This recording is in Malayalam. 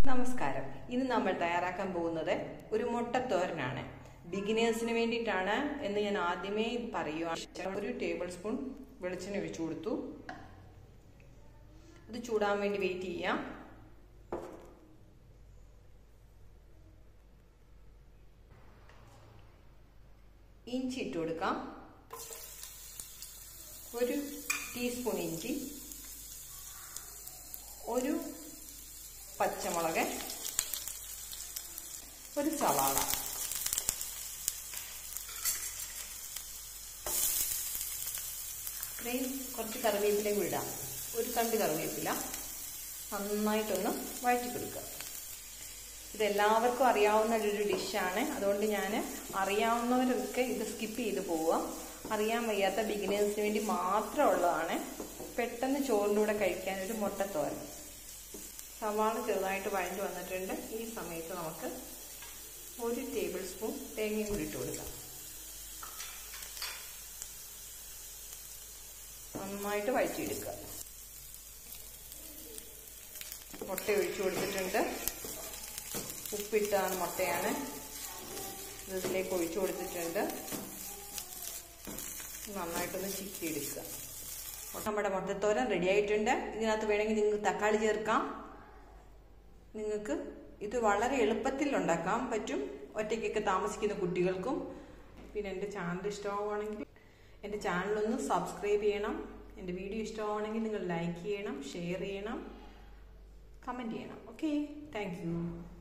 നമസ്കാരം ഇന്ന് നമ്മൾ തയ്യാറാക്കാൻ പോകുന്നത് ഒരു മുട്ടത്തോരനാണ് ബിഗിനേഴ്സിന് വേണ്ടിയിട്ടാണ് എന്ന് ഞാൻ ആദ്യമേ പറയുക ഒരു ടേബിൾ സ്പൂൺ വെളിച്ചെണ്ണ ഒഴിച്ചു കൊടുത്തു അത് ചൂടാൻ വേണ്ടി വെയിറ്റ് ചെയ്യാം ഇഞ്ചി ഇട്ട് കൊടുക്കാം ഒരു ടീസ്പൂൺ ഇഞ്ചി ഒരു പച്ചമുളക് ഒരു സവാള ഇത്രയും കുറച്ച് കറിവേപ്പിലയും ഇടാം ഒരു തണ്ട് കറിവേപ്പില നന്നായിട്ടൊന്ന് വഴറ്റി കൊടുക്കുക ഇതെല്ലാവർക്കും അറിയാവുന്ന ഒരു ഡിഷാണ് അതുകൊണ്ട് ഞാൻ അറിയാവുന്നവരൊക്കെ ഇത് സ്കിപ്പ് ചെയ്ത് പോവുക അറിയാൻ വയ്യാത്ത ബിഗിനേഴ്സിന് വേണ്ടി മാത്രമുള്ളതാണ് പെട്ടെന്ന് ചോറിൻ്റെ കൂടെ കഴിക്കാൻ ഒരു മുട്ടത്തോരൻ സവാള ചെറുതായിട്ട് വഴഞ്ഞു വന്നിട്ടുണ്ട് ഈ സമയത്ത് നമുക്ക് ഒരു ടേബിൾ സ്പൂൺ തേങ്ങയും കൂടി ഇട്ട് കൊടുക്കാം നന്നായിട്ട് വഴറ്റിയെടുക്കുക മുട്ട ഒഴിച്ചു കൊടുത്തിട്ടുണ്ട് ഉപ്പിട്ടാണ് മുട്ടയാണ് ഇതിലേക്ക് ഒഴിച്ചു കൊടുത്തിട്ടുണ്ട് നന്നായിട്ടൊന്ന് ചിക്കി എടുക്കുക നമ്മുടെ മുട്ടത്തോരൻ റെഡി ആയിട്ടുണ്ട് ഇതിനകത്ത് വേണമെങ്കിൽ നിങ്ങൾക്ക് തക്കാളി ചേർക്കാം നിങ്ങൾക്ക് ഇത് വളരെ എളുപ്പത്തിൽ ഉണ്ടാക്കാൻ പറ്റും ഒറ്റയ്ക്കൊക്കെ താമസിക്കുന്ന കുട്ടികൾക്കും പിന്നെ എൻ്റെ ചാനൽ ഇഷ്ടമാവുകയാണെങ്കിൽ എൻ്റെ ചാനലൊന്ന് സബ്സ്ക്രൈബ് ചെയ്യണം എൻ്റെ വീഡിയോ ഇഷ്ടമാവുകയാണെങ്കിൽ നിങ്ങൾ ലൈക്ക് ചെയ്യണം ഷെയർ ചെയ്യണം കമൻറ്റ് ചെയ്യണം ഓക്കെ താങ്ക്